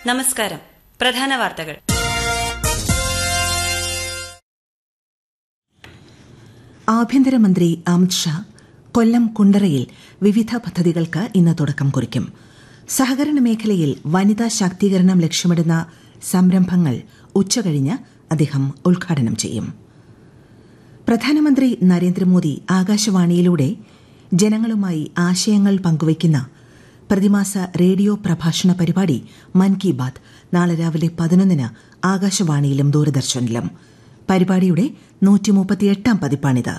നമസ്കാരം പ്രധാന വാർത്തകൾ ആഭ്യന്തരമന്ത്രി അമിത്ഷാ കൊല്ലം കുണ്ടറയിൽ വിവിധ പദ്ധതികൾക്ക് ഇന്ന് തുടക്കം കുറിക്കും സഹകരണ മേഖലയിൽ വനിതാ ശാക്തീകരണം ലക്ഷ്യമിടുന്ന സംരംഭങ്ങൾ ഉച്ചകഴിഞ്ഞ് അദ്ദേഹം ഉദ്ഘാടനം ചെയ്യും പ്രധാനമന്ത്രി നരേന്ദ്രമോദി ആകാശവാണിയിലൂടെ ജനങ്ങളുമായി ആശയങ്ങൾ പങ്കുവയ്ക്കുന്ന പ്രതിമാസ റേഡിയോ പ്രഭാഷണ പരിപാടി മൻ കി ബാത് നാളെ രാവിലെ പതിനൊന്നിന് ആകാശവാണിയിലും ദൂരദർശനിലും പരിപാടിയുടെ നൂറ്റിമുപ്പത്തിയെട്ടാം പതിപ്പാണിത്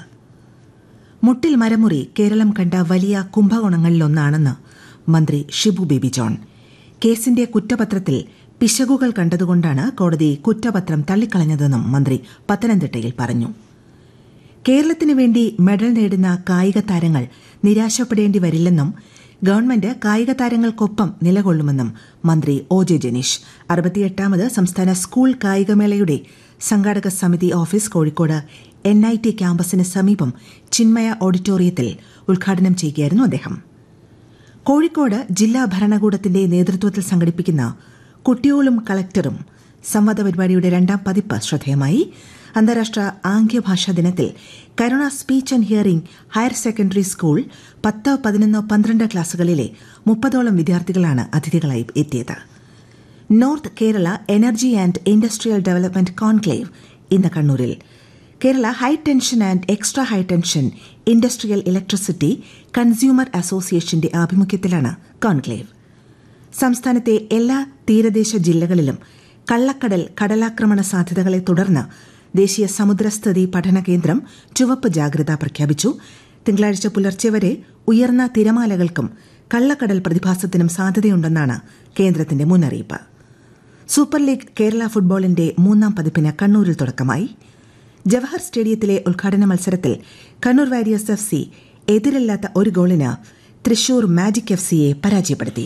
മുട്ടിൽ മരമുറി കേരളം കണ്ട വലിയ കുംഭകോണങ്ങളിലൊന്നാണെന്ന് മന്ത്രി ഷിബു ബേബി ജോൺ കേസിന്റെ കുറ്റപത്രത്തിൽ പിശകുകൾ കണ്ടതുകൊണ്ടാണ് കോടതി കുറ്റപത്രം തള്ളിക്കളഞ്ഞതെന്നും മന്ത്രി പത്തനംതിട്ടയിൽ പറഞ്ഞു കേരളത്തിനു വേണ്ടി മെഡൽ നേടുന്ന കായിക താരങ്ങൾ നിരാശപ്പെടേണ്ടി വരില്ലെന്നും ഗവൺമെന്റ് കായിക താരങ്ങൾക്കൊപ്പം നിലകൊള്ളുമെന്നും മന്ത്രി ഒ ജെ ജനീഷ് അറുപത്തിയെട്ടാമത് സംസ്ഥാന സ്കൂൾ കായികമേളയുടെ സംഘാടക സമിതി office Kozhikode N I T ക്യാമ്പസിന് സമീപം ചിന്മയ ഓഡിറ്റോറിയത്തിൽ ഉദ്ഘാടനം ചെയ്യുകയായിരുന്നു അദ്ദേഹം കോഴിക്കോട് ജില്ലാ ഭരണകൂടത്തിന്റെ നേതൃത്വത്തിൽ സംഘടിപ്പിക്കുന്ന കുട്ടിയോളും കളക്ടറും സംവാദ പരിപാടിയുടെ രണ്ടാം പതിപ്പ് ശ്രദ്ധേയമായി അന്താരാഷ്ട്ര ആംഗ്യഭാഷാ ദിനത്തിൽ Karuna speech and hearing higher secondary school പത്ത് പതിനൊന്ന് പന്ത്രണ്ട് ക്ലാസുകളിലെ മുപ്പതോളം വിദ്യാർത്ഥികളാണ് അതിഥികളായി എത്തിയത് north Kerala energy and industrial development conclave ഇന്ന് കണ്ണൂരിൽ Kerala high tension and extra high tension industrial electricity consumer അസോസിയേഷന്റെ ആഭിമുഖ്യത്തിലാണ് കോൺക്ലേവ് സംസ്ഥാനത്തെ എല്ലാ തീരദേശ ജില്ലകളിലും കള്ളക്കടൽ കടലാക്രമണ സാധ്യതകളെ തുടർന്ന് ദേശീയ സമുദ്രസ്ഥിതി പഠന കേന്ദ്രം ചുവപ്പ് ജാഗ്രത പ്രഖ്യാപിച്ചു തിങ്കളാഴ്ച പുലർച്ചെ വരെ ഉയർന്ന തിരമാലകൾക്കും കള്ളക്കടൽ പ്രതിഭാസത്തിനും സാധ്യതയുണ്ടെന്നാണ് കേന്ദ്രത്തിന്റെ മുന്നറിയിപ്പ് സൂപ്പർ ലീഗ് കേരള ഫുട്ബോളിന്റെ മൂന്നാം പതിപ്പിന് കണ്ണൂരിൽ തുടക്കമായി ജവഹർ സ്റ്റേഡിയത്തിലെ ഉദ്ഘാടന മത്സരത്തിൽ കണ്ണൂർ വാരിയേഴ്സ് എഫ് സി എതിരില്ലാത്ത ഒരു ഗോളിന് തൃശൂർ മാജിക് എഫ് സിയെ പരാജയപ്പെടുത്തി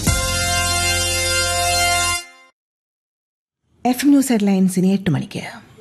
എഫ് ന്യൂസ് ഹെഡ്ലൈൻസ് ഇനി എട്ട് മണിക്ക്